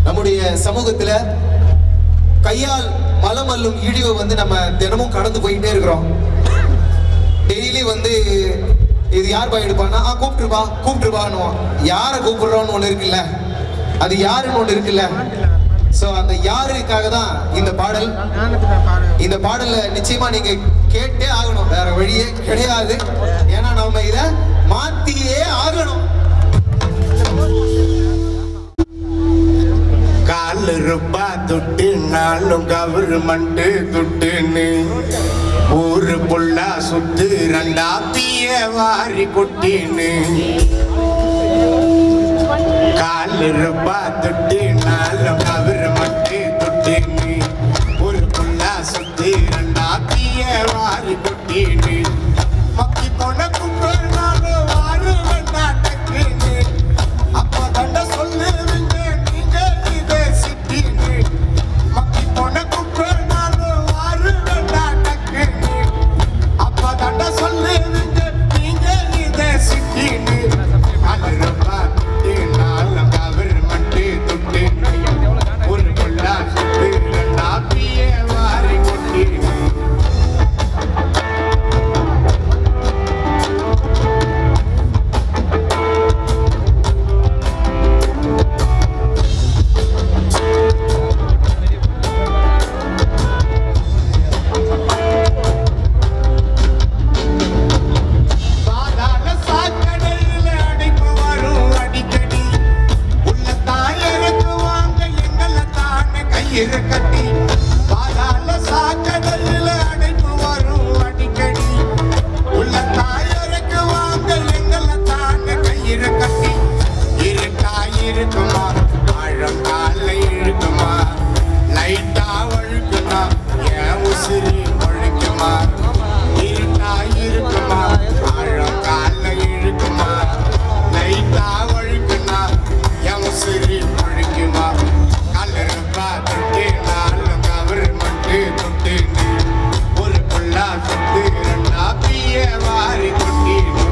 நம்முடைய சமூகத்துல கையால் மலம் அள்ளும் இழிவை வந்து நம்ம தினமும் கடந்து போயிட்டே இருக்கிறோம் டெய்லி வந்து இது யார் பா எடுப்பான்னா ஆ கூப்பிட்டுருப்பா கூப்பிட்டுருப்பான்னுவான் யாரை கூப்பிடுறோன்னு ஒன்று இருக்குல்ல அது யாருன்னு ஒன்று இருக்குல்ல ஸோ அந்த யாருக்காக தான் இந்த பாடல் இந்த பாடல்ல நிச்சயமா நீங்க கேட்டே ஆகணும் வேற வழியே கிடையாது ஏன்னா நம்ம இத மாத்தியே ஆகணும் காலு ரூபா துட்டு நாளும் கவர்மெண்ட் துட்டுன்னு ஊரு புள்ளா சுத்து ரெண்டா தீய வாரி கொட்டின்னு காலு ரூபா துட்டு நாளும் கவர்மெண்ட் துட்டுன்னு ஊரு புள்ளா சுத்து ரெண்டா தீய வாரி கொட்டின்னு மக்கி போன கும்பல் நாளும் வாரு வேண்டாட்டக்குன்னு அப்ப தண்ட சொல்லுவீங்க நீங்க இதை சிட்டின்னு மக்கி போன கும்பல் நாளும் வாரு வேண்டாட்டக்குன்னு அப்ப தண்ட சொல்லுவீங்க நீங்க இதை சிட்டின்னு அது ரொம்ப துட்டு நாளும் கவர்மெண்ட் துட்டு ஒரு கொள்ளா சுத்து ரெண்டா பிய வாரி கொட்டின்னு பாதாள சாக்கடையில அடைப்பு வரும் அடிக்கடி உள்ள தாயருக்கு வாங்க எங்கள தானே கயிறு கட்டி பாதாள சாக்கடையில அடைப்பு வரும் அடிக்கடி உள்ள தாயருக்கு வாங்க எங்கள தானே கயிறு கட்டி இருக்கா இருக்குமா ஆழம் கால இழுக்குமா லைட்டா ஒழுக்குனா என் உசிரி ஒழிக்குமா இருக்கா இருக்குமா ஆழம் கால இழுக்குமா லைட்டா ஒழுக்குனா என் உசிரி ஒழிக்குமா கலருப்பா தொட்டு நாளும் கவர்மெண்ட் தொட்டு ஒரு புள்ளா சுத்து ரெண்டா பிய வாரி கொட்டிடும்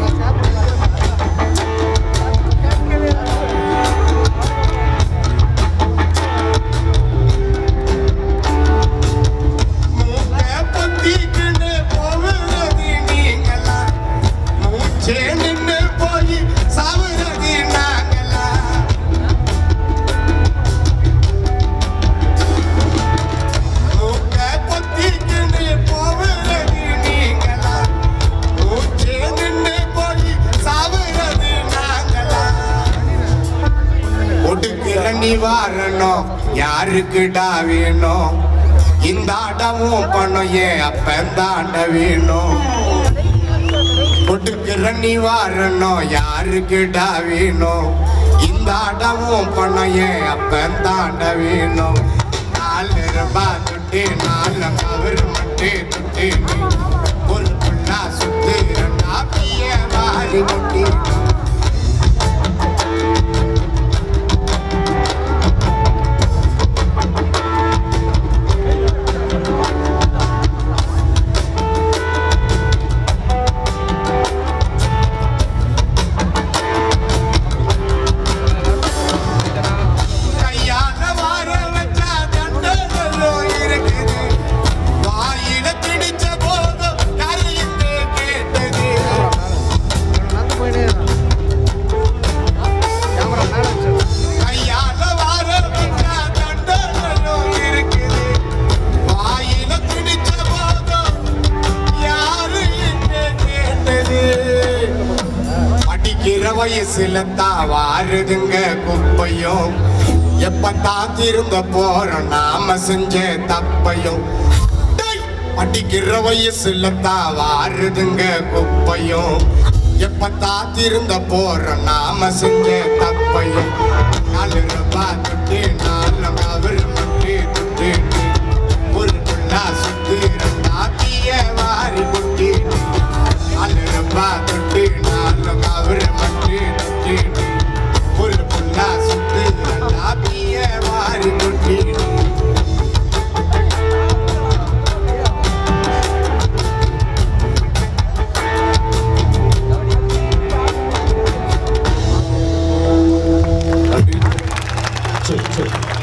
மூக்க பொத்திக்கின்னு போவது நீங்களா மூச்சே நின்னு போய் சாவுறது நாங்களா மூக்க பொத்திக்கின்னு போவது நீங்களா மூச்சே நின்னு போய் சாவுறது நாங்களா ஒடுக்கிற நிவாரணம் யாருக்குடா வேணும் இந்த ஆட்டமும் பணம் ஏன் அப்பந்தாண்ட வேணும் ஒடுக்கிற நிவாரணம் யாருக்குடா வேணும் இந்த ஆட்டமும் பணம் ஏன் அப்பந்தாண்ட வேணும் நாலு ரூபாய் துட்டு நாலு கவர் மட்டு துட்டு ஒரு புள்ளா சுத்து ரெண்டா பிய வாரி கொட்டி கையால வார வச்சா தண்டனோ இருக்குது வாயில பிடிச்ச போதும் கரையுமே கேட்டது கையால வார வச்சா தண்டனோ இருக்குது வாயில பிடிச்ச போதும் யாரு என்ன கேட்டது அடிக்கிற வயசுல தான் வாருதுங்க குப்பையும் எப்பத்தான் திருந்த போறோம் நாம செஞ்ச தப்பையும் டேய்! அடிக்கிற வயசுல தான் வாருதுங்க குப்பையும் எப்பத்தான் திருந்த போறோம் நாம செஞ்ச தப்பையும் நாலு ரூபாய் துட்டு நாலு கவர் மட்டு துட்டு ஒரு புள்ளா சுத்து ரெண்டா தீய வாரி கொட்டி நாலு ரூபாய் தொட்டு நாலு கவர் மட்டு தொட்டு ஒரு புள்ளா சுத்து லாபிய வாரி கொட்டி சரி சரி